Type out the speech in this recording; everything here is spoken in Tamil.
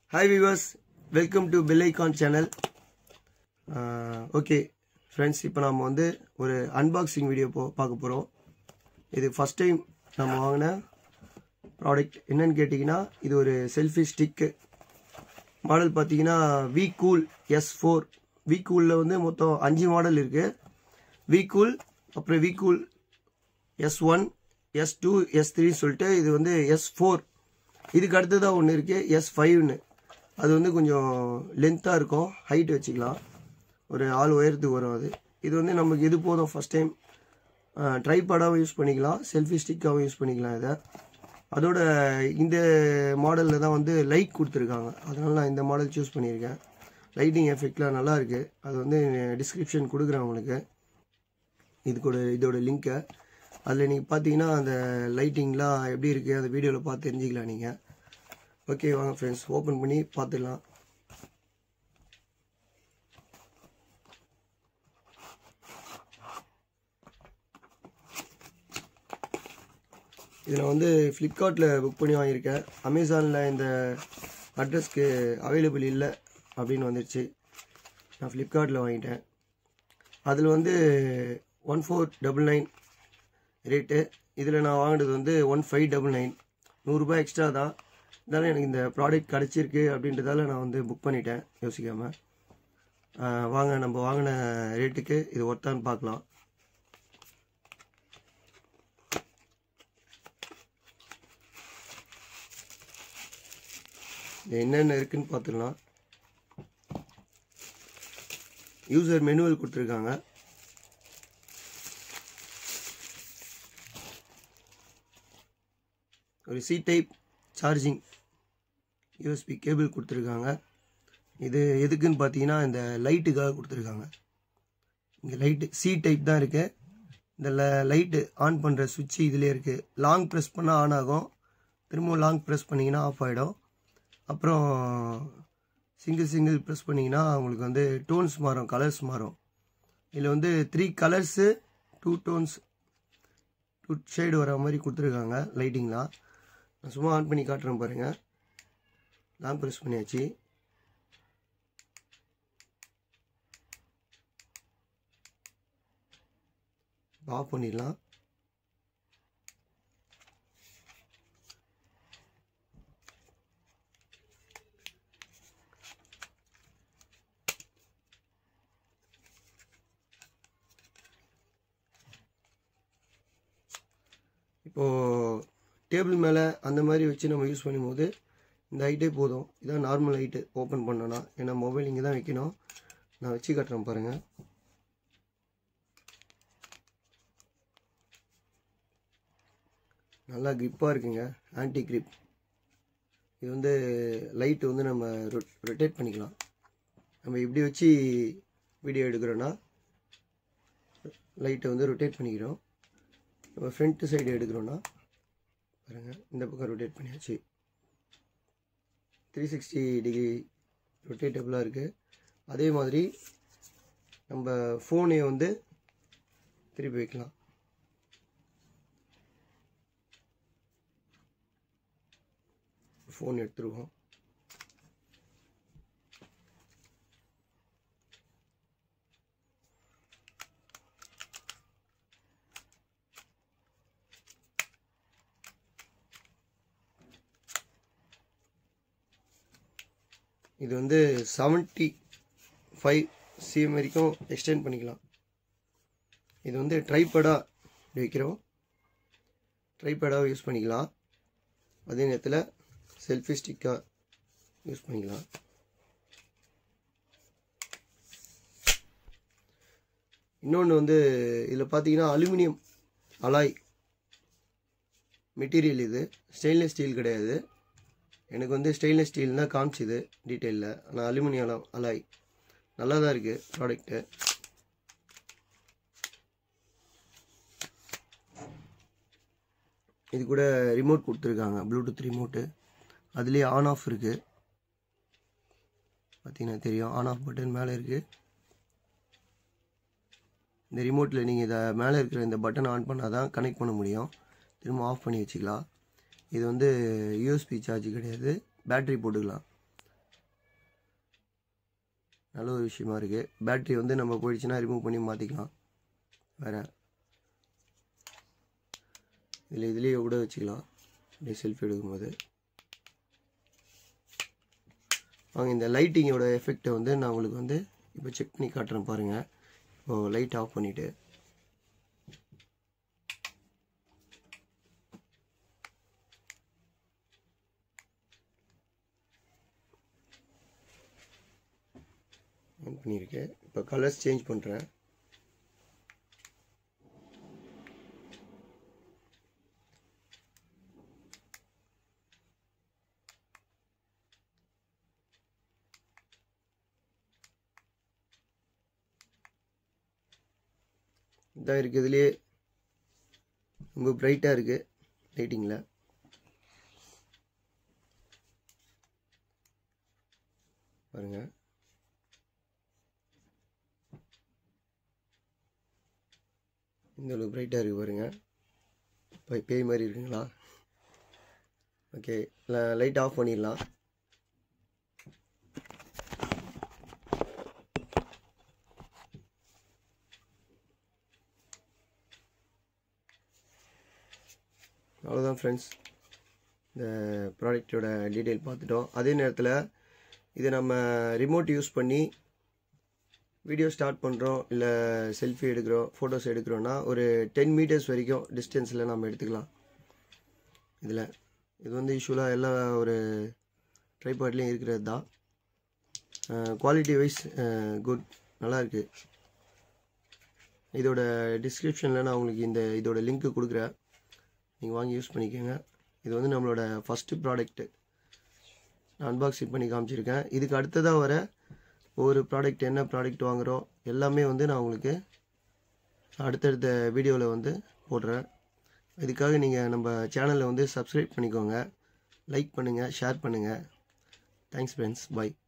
ஹாய் விவர்ஸ் வெல்கம் டு பெல்லைகான் சேனல் ஓகே ஃப்ரெண்ட்ஸ் இப்போ நம்ம வந்து ஒரு அன்பாக்சிங் வீடியோ போ பார்க்க போகிறோம் இது ஃபஸ்ட் டைம் நம்ம வாங்கின ப்ராடக்ட் என்னன்னு கேட்டிங்கன்னா இது ஒரு செல்ஃபி ஸ்டிக்கு மாடல் பார்த்தீங்கன்னா வி கூல் எஸ் ஃபோர் வி கூலில் வந்து மொத்தம் அஞ்சு மாடல் இருக்குது வி கூல் அப்புறம் Wecool S one S two S three சொல்லிட்டு இது வந்து எஸ் ஃபோர் இதுக்கு அடுத்ததாக ஒன்று இருக்குது எஸ் ஃபைவ்னு அது வந்து கொஞ்சம் லென்த்தாக இருக்கும் ஹைட் வச்சுக்கலாம் ஒரு ஆள் உயரத்துக்கு வரும் அது இது வந்து நமக்கு இது போதும் ஃபஸ்ட் டைம் ட்ரைபாடாகவும் யூஸ் பண்ணிக்கலாம் செல்ஃபி ஸ்டிக்காகவும் யூஸ் பண்ணிக்கலாம் இதை அதோட இந்த மாடலில் தான் வந்து லைட் கொடுத்துருக்காங்க அதனால நான் இந்த மாடல் சூஸ் பண்ணியிருக்கேன் லைட்டிங் எஃபெக்ட்லாம் நல்லா இருக்குது அது வந்து டிஸ்கிரிப்ஷன் கொடுக்குறேன் உங்களுக்கு இதுக்கூட இதோட லிங்க்கை அதில் நீங்கள் பார்த்தீங்கன்னா அந்த லைட்டிங்லாம் எப்படி இருக்குது அந்த வீடியோவில் பார்த்து தெரிஞ்சுக்கலாம் நீங்கள் ஓகே வாங்க ஃப்ரெண்ட்ஸ் ஓப்பன் பண்ணி பார்த்துடலாம் இதை நான் வந்து ஃப்ளிப்கார்ட்டில் புக் பண்ணி வாங்கியிருக்கேன் அமேசானில் இந்த அட்ரஸ்க்கு அவைலபிள் இல்லை அப்படின்னு வந்துருச்சு நான் ஃப்ளிப்கார்ட்டில் வாங்கிட்டேன் அதில் வந்து one four double nine rate இதில் நான் வாங்கினது வந்து ஒன் ஃபைவ் டபுள் நைன் நூறுரூபா எக்ஸ்ட்ரா தான் இருந்தாலும் எனக்கு இந்த ப்ராடக்ட் கிடச்சிருக்கு அப்படின்றதால நான் வந்து புக் பண்ணிட்டேன் யோசிக்காமல் வாங்க நம்ம வாங்கின ரேட்டுக்கு இது ஒர்த்தான்னு பார்க்கலாம் இது என்னென்ன இருக்குன்னு பார்த்துக்கலாம் யூசர் மெனுவல் கொடுத்துருக்காங்க ஒரு C type charging USB cable கொடுத்துருக்காங்க இது எதுக்குன்னு பார்த்தீங்கன்னா இந்த லைட்டுக்காக கொடுத்துருக்காங்க இங்கே லைட்டு சி டைப் தான் இருக்குது இந்த லைட்டு ஆன் பண்ணுற சுவிட்சு இதிலே இருக்குது லாங் ப்ரெஸ் பண்ணால் ஆன் ஆகும் திரும்பவும் லாங் ப்ரெஸ் பண்ணிங்கன்னா ஆஃப் ஆகிடும் அப்புறம் சிங்கிள் சிங்கிள் ப்ரெஸ் பண்ணிங்கன்னா உங்களுக்கு வந்து டோன்ஸ் மாறும் கலர்ஸ் மாறும் இதில் வந்து three colours two tones two shade வர மாதிரி கொடுத்துருக்காங்க லைட்டிங்லாம் நான் சும்மா ஆன் பண்ணி காட்டுறேன் பாருங்கள் லாங் ப்ரெஸ் பண்ணியாச்சு ஆஃப் பண்ணிடலாம் இப்போது டேபிள் மேலே அந்த மாதிரி வச்சு நம்ம யூஸ் பண்ணும்போது இந்த ஹைட்டே போதும் இதான் நார்மல் ஹைட்டு ஓப்பன் பண்ணோன்னா ஏன்னா மொபைல் இங்கே தான் வைக்கணும் நான் வச்சு காட்டுறேன் பாருங்கள் நல்லா க்ரிப்பாக இருக்குங்க ஆன்டி க்ரிப் இது வந்து லைட்டு வந்து நம்ம ரொட்டேட் பண்ணிக்கலாம் நம்ம இப்படி வச்சு வீடியோ எடுக்கிறோன்னா லைட்டை வந்து ரொட்டேட் பண்ணிக்கிறோம் நம்ம ஃப்ரண்ட்டு சைடு எடுக்கிறோன்னா பாருங்கள் இந்த பக்கம் ரொட்டேட் பண்ணியாச்சு த்ரீ சிக்ஸ்டி டிகிரி ரொட்டேட்டபுளாக இருக்குது அதே மாதிரி நம்ம ஃபோனை வந்து திருப்பி வைக்கலாம் ஃபோன் எடுத்துருவோம் இது வந்து செவன்ட்டி ஃபைவ் சிஎம் வரைக்கும் எக்ஸ்டெண்ட் பண்ணிக்கலாம் இது வந்து ட்ரைபேடாக வைக்கிறோம் ட்ரைபேடாக யூஸ் பண்ணிக்கலாம் அதே நேரத்தில் செல்ஃபி ஸ்டிக்காக யூஸ் பண்ணிக்கலாம் இன்னொன்று வந்து இதில் பார்த்தீங்கன்னா அலுமினியம் அலாய் மெட்டீரியல் இது ஸ்டெயின்லெஸ் ஸ்டீல் கிடையாது எனக்கு வந்து ஸ்டெயின்லெஸ் ஸ்டீல் தான் காமிச்சிது டீட்டெயிலில் ஆனால் அலுமினியம் அலாய் நல்லா தான் இருக்குது ப்ராடக்ட்டு இது கூட ரிமோட் கொடுத்துருக்காங்க ப்ளூடூத் ரிமோட்டு அதுலேயே ஆன் ஆஃப் இருக்குது பார்த்தீங்கன்னா தெரியும் ஆன் ஆஃப் பட்டன் மேலே இருக்குது இந்த ரிமோட்டில் நீங்கள் இதை மேலே இருக்கிற இந்த பட்டன் ஆன் பண்ணால் தான் கனெக்ட் பண்ண முடியும் திரும்ப ஆஃப் பண்ணி வச்சுக்கலாம் இது வந்து யூஎஸ்பி சார்ஜ் கிடையாது பேட்ரி போட்டுக்கலாம் நல்ல ஒரு விஷயமா இருக்குது பேட்ரி வந்து நம்ம போயிடுச்சுன்னா ரிமூவ் பண்ணி மாற்றிக்கலாம் வேறு இதில் இதுலேயே கூட வச்சுக்கலாம் அப்படியே செல்ஃபி எடுக்கும்போது வாங்க இந்த லைட்டிங்கோட எஃபெக்டை வந்து நான் உங்களுக்கு வந்து இப்போ செக் பண்ணி காட்டுறேன் பாருங்கள் இப்போது லைட் ஆஃப் பண்ணிவிட்டு ஆன் பண்ணியிருக்கேன் இப்போ கலர்ஸ் சேஞ்ச் பண்ணுறேன் இதான் இருக்கிறதுலே ரொம்ப பிரைட்டாக இருக்குது லைட்டிங்கில் பாருங்க இந்த அளவு பிரைட்டாக இருக்குது பாருங்க இப்போ பேய் மாதிரி இருக்குங்களா ஓகே லைட் ஆஃப் பண்ணிடலாம் அவ்வளோதான் ஃப்ரெண்ட்ஸ் இந்த ப்ராடக்டோட டீட்டெயில் பார்த்துட்டோம் அதே நேரத்தில் இதை நம்ம ரிமோட் யூஸ் பண்ணி வீடியோ ஸ்டார்ட் பண்ணுறோம் இல்லை செல்ஃபி எடுக்கிறோம் ஃபோட்டோஸ் எடுக்கிறோன்னா ஒரு டென் மீட்டர்ஸ் வரைக்கும் டிஸ்டன்ஸில் நம்ம எடுத்துக்கலாம் இதில் இது வந்து யூஸ்வலாக எல்லா ஒரு ட்ரைபாட்லேயும் இருக்கிறது தான் குவாலிட்டி வைஸ் குட் நல்லா இருக்கு இதோட டிஸ்கிரிப்ஷனில் நான் உங்களுக்கு இந்த இதோட லிங்க்கு கொடுக்குறேன் நீங்கள் வாங்கி யூஸ் பண்ணிக்கோங்க இது வந்து நம்மளோட ஃபஸ்ட்டு ப்ராடக்ட்டு நான் அன்பாக்சிங் பண்ணி காமிச்சிருக்கேன் இதுக்கு அடுத்ததாக வர ஒவ்வொரு ப்ராடக்ட் என்ன ப்ராடக்ட் வாங்குகிறோம் எல்லாமே வந்து நான் உங்களுக்கு அடுத்தடுத்த வீடியோவில் வந்து போடுறேன் இதுக்காக நீங்கள் நம்ம சேனலை வந்து சப்ஸ்கிரைப் பண்ணிக்கோங்க லைக் பண்ணுங்கள் ஷேர் பண்ணுங்கள் தேங்க்ஸ் ஃப்ரெண்ட்ஸ் பை